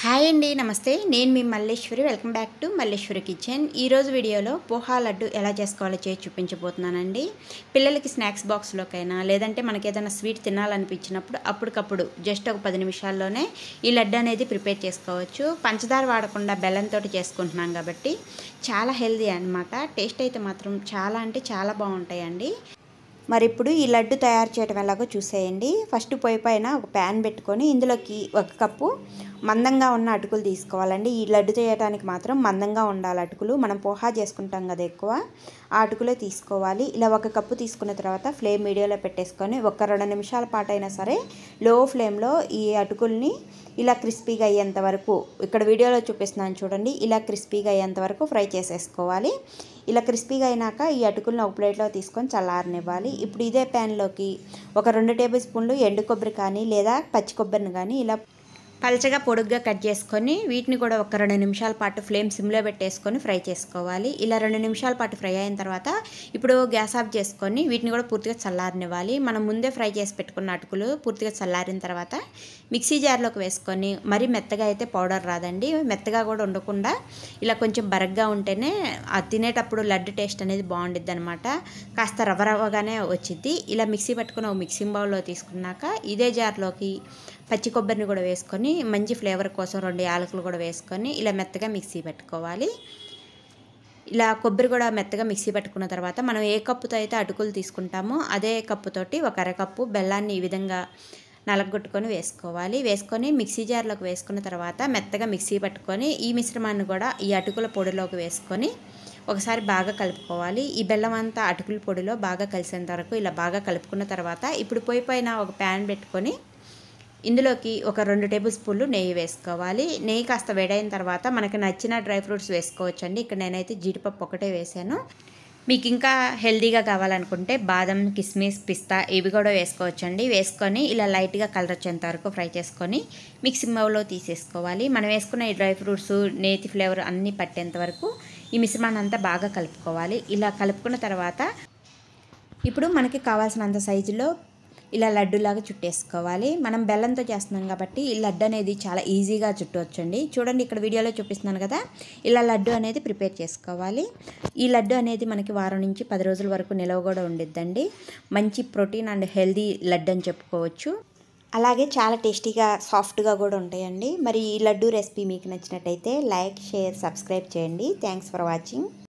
hi అండి నమస్తే నేను మీ Malleswari welcome back to Malleswari kitchen ఈరోజు వీడియోలో పోహా లడ్డు ఎలా చేసుకోవాలో చేసి చూపించబోతున్నానండి పిల్లలకి స్నాక్స్ బాక్స్లోకైనా లేదంటే మనకి ఏదైనా స్వీట్ తినాలనిపించినప్పుడు అప్పటికప్పుడు జస్ట్ ఒక పది నిమిషాల్లోనే ఈ లడ్డు అనేది ప్రిపేర్ చేసుకోవచ్చు పంచదార వాడకుండా బెల్లంతో చేసుకుంటున్నాం కాబట్టి చాలా హెల్దీ అన్నమాట టేస్ట్ అయితే మాత్రం చాలా అంటే చాలా బాగుంటాయండి మరి ఇప్పుడు ఈ లడ్డు తయారు చేయడం ఎలాగో చూసేయండి ఫస్ట్ పొయ్యి పైన ఒక ప్యాన్ పెట్టుకొని ఇందులోకి ఒక కప్పు మందంగా ఉన్న అటుకులు తీసుకోవాలండి ఈ లడ్డు చేయడానికి మాత్రం మందంగా ఉండాలి అటుకులు మనం పోహా చేసుకుంటాం కదా ఎక్కువ ఆ అటుకులే తీసుకోవాలి ఇలా ఒక కప్పు తీసుకున్న తర్వాత ఫ్లేమ్ మీడియాలో పెట్టేసుకొని ఒక రెండు నిమిషాల పాటు అయినా సరే లో ఫ్లేమ్లో ఈ అటుకుల్ని ఇలా క్రిస్పీగా అయ్యేంత వరకు ఇక్కడ వీడియోలో చూపిస్తున్నాను చూడండి ఇలా క్రిస్పీగా అయ్యేంత వరకు ఫ్రై చేసేసుకోవాలి ఇలా క్రిస్పీగా అయినాక ఈ అటుకులను ఒక ప్లేట్లో తీసుకొని చల్లారనివ్వాలి ఇప్పుడు ఇదే ప్యాన్లోకి ఒక రెండు టేబుల్ స్పూన్లు ఎండు కొబ్బరి కానీ లేదా పచ్చి కొబ్బరిని కానీ ఇలా పలచగా పొడుగ్గా కట్ చేసుకొని వీటిని కూడా ఒక రెండు నిమిషాల పాటు ఫ్లేమ్ సిమ్లో పెట్టేసుకొని ఫ్రై చేసుకోవాలి ఇలా రెండు నిమిషాల పాటు ఫ్రై అయిన తర్వాత ఇప్పుడు గ్యాస్ ఆఫ్ చేసుకొని వీటిని కూడా పూర్తిగా చల్లారనివ్వాలి మనం ముందే ఫ్రై చేసి పెట్టుకున్న అటుకులు పూర్తిగా చల్లారిన తర్వాత మిక్సీ జార్లోకి వేసుకొని మరీ మెత్తగా అయితే పౌడర్ రాదండి మెత్తగా కూడా ఉండకుండా ఇలా కొంచెం బరగ్గా ఉంటేనే అది తినేటప్పుడు లడ్డు టేస్ట్ అనేది బాగుండిద్ది అనమాట కాస్త రవ్వ రవ్వగానే వచ్చింది ఇలా మిక్సీ పెట్టుకుని ఒక మిక్సింగ్ బౌల్లో తీసుకున్నాక ఇదే జార్లోకి పచ్చి కొబ్బరిని కూడా వేసుకొని మంచి ఫ్లేవర్ కోసం రెండు యాలకులు కూడా వేసుకొని ఇలా మెత్తగా మిక్సీ పెట్టుకోవాలి ఇలా కొబ్బరి కూడా మెత్తగా మిక్సీ పెట్టుకున్న తర్వాత మనం ఏ కప్పుతో అయితే అటుకులు తీసుకుంటామో అదే కప్పుతోటి ఒక అరకప్పు బెల్లాన్ని ఈ విధంగా నలగొట్టుకొని వేసుకోవాలి వేసుకొని మిక్సీ జార్లోకి వేసుకున్న తర్వాత మెత్తగా మిక్సీ పట్టుకొని ఈ మిశ్రమాన్ని కూడా ఈ అటుకుల పొడిలోకి వేసుకొని ఒకసారి బాగా కలుపుకోవాలి ఈ బెల్లం అంతా అటుకుల పొడిలో బాగా కలిసేంత వరకు ఇలా బాగా కలుపుకున్న తర్వాత ఇప్పుడు పొయ్యి పైన ఒక ప్యాన్ పెట్టుకొని ఇందులోకి ఒక రెండు టేబుల్ స్పూన్లు నెయ్యి వేసుకోవాలి నెయ్యి కాస్త వేడైన తర్వాత మనకి నచ్చిన డ్రై ఫ్రూట్స్ వేసుకోవచ్చండి ఇక్కడ నేనైతే జీడిపప్పు ఒకటే వేసాను మీకు ఇంకా హెల్దీగా కావాలనుకుంటే బాదం కిస్మిస్ పిస్తా ఇవి కూడా వేసుకోవచ్చండి వేసుకొని ఇలా లైట్గా కలర్ వచ్చేంత వరకు ఫ్రై చేసుకొని మిక్సింగ్ బౌల్లో తీసేసుకోవాలి మనం వేసుకున్న ఈ డ్రై ఫ్రూట్స్ నేతి ఫ్లేవర్ అన్నీ పట్టేంత వరకు ఈ మిశ్రమాన్ని అంతా బాగా కలుపుకోవాలి ఇలా కలుపుకున్న తర్వాత ఇప్పుడు మనకి కావాల్సినంత సైజులో ఇలా లడ్డులాగా చుట్టేసుకోవాలి మనం బెల్లంతో చేస్తున్నాం కాబట్టి ఈ లడ్డు అనేది చాలా ఈజీగా చుట్టవచ్చండి చూడండి ఇక్కడ వీడియోలో చూపిస్తున్నాను కదా ఇలా లడ్డు అనేది ప్రిపేర్ చేసుకోవాలి ఈ లడ్డు అనేది మనకి వారం నుంచి పది రోజుల వరకు నిలవ కూడా ఉండిద్దండి మంచి ప్రోటీన్ అండ్ హెల్దీ లడ్డు అని చెప్పుకోవచ్చు అలాగే చాలా టేస్టీగా సాఫ్ట్గా కూడా ఉంటాయండి మరి ఈ లడ్డు రెసిపీ మీకు నచ్చినట్టయితే లైక్ షేర్ సబ్స్క్రైబ్ చేయండి థ్యాంక్స్ ఫర్ వాచింగ్